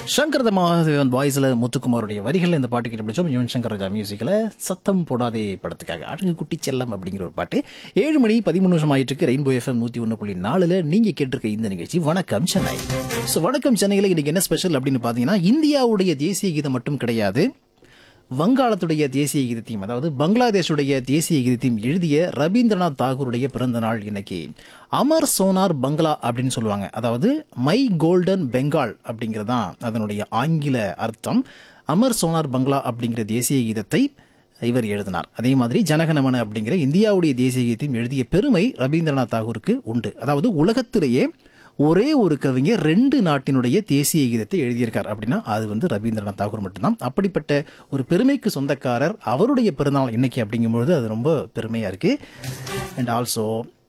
சங்கர் த மகாதேவன் வாய்ஸில் முத்துக்குமாருடைய வரிகள் இந்த பாட்டு கேட்டு பிடிச்சோம் யுவன் சங்கர் ராஜா மியூசிக்கில் சத்தம் போடாதே படத்துக்காக அழகு குட்டி செல்லம் அப்படிங்கிற ஒரு பாட்டு ஏழு மணி பதிமூணு நிமிஷம் ஆயிட்டு இருக்கு ரெயின்போ எஃப்எம் நூற்றி ஒன்று புள்ளி நாலில் நீங்கள் கேட்டிருக்க இந்த நிகழ்ச்சி வணக்கம் சென்னை ஸோ வணக்கம் சென்னையில் இன்னைக்கு என்ன ஸ்பெஷல் அப்படின்னு பார்த்தீங்கன்னா இந்தியாவுடைய தேசிய கீதம் மட்டும் கிடையாது வங்காளத்துடைய தேசிய கீதத்தையும் அதாவது பங்களாதேஷுடைய தேசிய கீதத்தையும் எழுதிய ரவீந்திரநாத் தாகூருடைய பிறந்த நாள் இன்னைக்கு அமர் சோனார் பங்களா அப்படின்னு சொல்லுவாங்க அதாவது மை கோல்டன் பெங்கால் அப்படிங்கிறது தான் அதனுடைய ஆங்கில அர்த்தம் அமர் சோனார் பங்களா அப்படிங்கிற தேசிய கீதத்தை இவர் எழுதினார் அதே மாதிரி ஜனகணமன அப்படிங்கிற இந்தியாவுடைய தேசிய கீதத்தையும் எழுதிய பெருமை ரவீந்திரநாத் தாகூருக்கு உண்டு அதாவது உலகத்திலேயே ஒரே ஒரு கவிஞர் ரெண்டு நாட்டினுடைய தேசிய கீதத்தை எழுதியிருக்கார் அப்படின்னா அது வந்து ரவீந்திரநாத் தாகூர் மட்டும்தான் அப்படிப்பட்ட ஒரு பெருமைக்கு சொந்தக்காரர் அவருடைய பிறந்தநாள் இன்னைக்கு அப்படிங்கும்பொழுது அது ரொம்ப பெருமையாக இருக்கு அண்ட் ஆல்சோ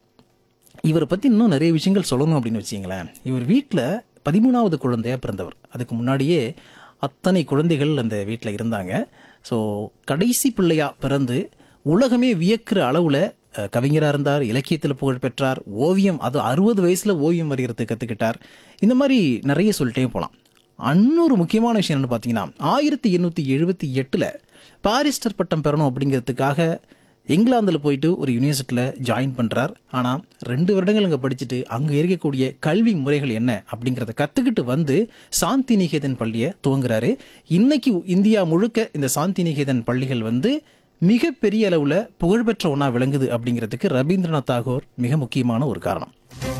இவரை பற்றி இன்னும் நிறைய விஷயங்கள் சொல்லணும் அப்படின்னு வச்சிங்களேன் இவர் வீட்டில் பதிமூணாவது குழந்தையா பிறந்தவர் அதுக்கு முன்னாடியே அத்தனை குழந்தைகள் அந்த வீட்டில் இருந்தாங்க ஸோ கடைசி பிள்ளையா பிறந்து உலகமே வியக்கிற அளவில் கவிஞராக இருந்தார் இலக்கியத்தில் புகழ் பெற்றார் ஓவியம் அது அறுபது வயசில் ஓவியம் வரைகிறது கற்றுக்கிட்டார் இந்த மாதிரி நிறைய சொல்லிட்டே போகலாம் இன்னொரு முக்கியமான விஷயம் என்னன்னு பார்த்தீங்கன்னா ஆயிரத்தி எண்ணூற்றி எழுபத்தி எட்டில் பாரிஸ்டர் பட்டம் பெறணும் அப்படிங்கிறதுக்காக இங்கிலாந்தில் போயிட்டு ஒரு யூனிவர்சிட்டியில் ஜாயின் பண்ணுறார் ஆனால் ரெண்டு வருடங்கள் அங்கே படிச்சுட்டு அங்கே இருக்கக்கூடிய கல்வி முறைகள் என்ன அப்படிங்கிறத கற்றுக்கிட்டு வந்து சாந்தி நிகேதன் பள்ளியை துவங்குறாரு இன்னைக்கு இந்தியா முழுக்க இந்த சாந்தி நிகேதன் பள்ளிகள் வந்து மிகப்பெரிய அளவில் புகழ்பெற்ற ஒன்றா விளங்குது அப்படிங்கிறதுக்கு ரவீந்திரநாத் தாகூர் மிக முக்கியமான ஒரு காரணம்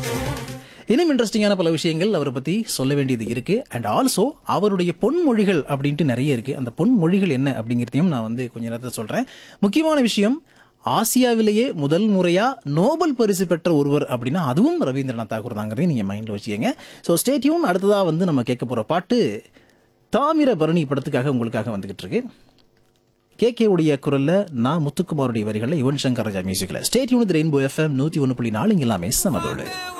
இன்னும் இன்ட்ரெஸ்டிங்கான பல விஷயங்கள் அவரை பற்றி சொல்ல வேண்டியது இருக்கு அண்ட் ஆல்சோ அவருடைய பொன்மொழிகள் அப்படின்ட்டு நிறைய இருக்கு அந்த பொன்மொழிகள் என்ன அப்படிங்கிறதையும் நான் வந்து கொஞ்ச நேரத்தில் சொல்றேன் முக்கியமான விஷயம் ஆசியாவிலேயே முதல் முறையா நோபல் பரிசு பெற்ற ஒருவர் அப்படின்னா அதுவும் ரவீந்திரநாத் தாகூர் தாங்கிறதையும் நீங்க மைண்ட்ல வச்சுக்கோங்க ஸோ ஸ்டேட்யூன் அடுத்ததா வந்து நம்ம கேட்க போற பாட்டு தாமிரபரணி படத்துக்காக உங்களுக்காக வந்துகிட்டு இருக்கு கே கே உடைய குரல்ல நான் முத்துக்குமாருடைய வரிகளில் யுவன் சங்கர் ராஜா மியூசிக்கில் ஸ்டேட் யூனிட் ரெயின்போ எஃப்எம் நூற்றி ஒன்று புள்ளி நாலு இங்கே எல்லாமே சமதோடு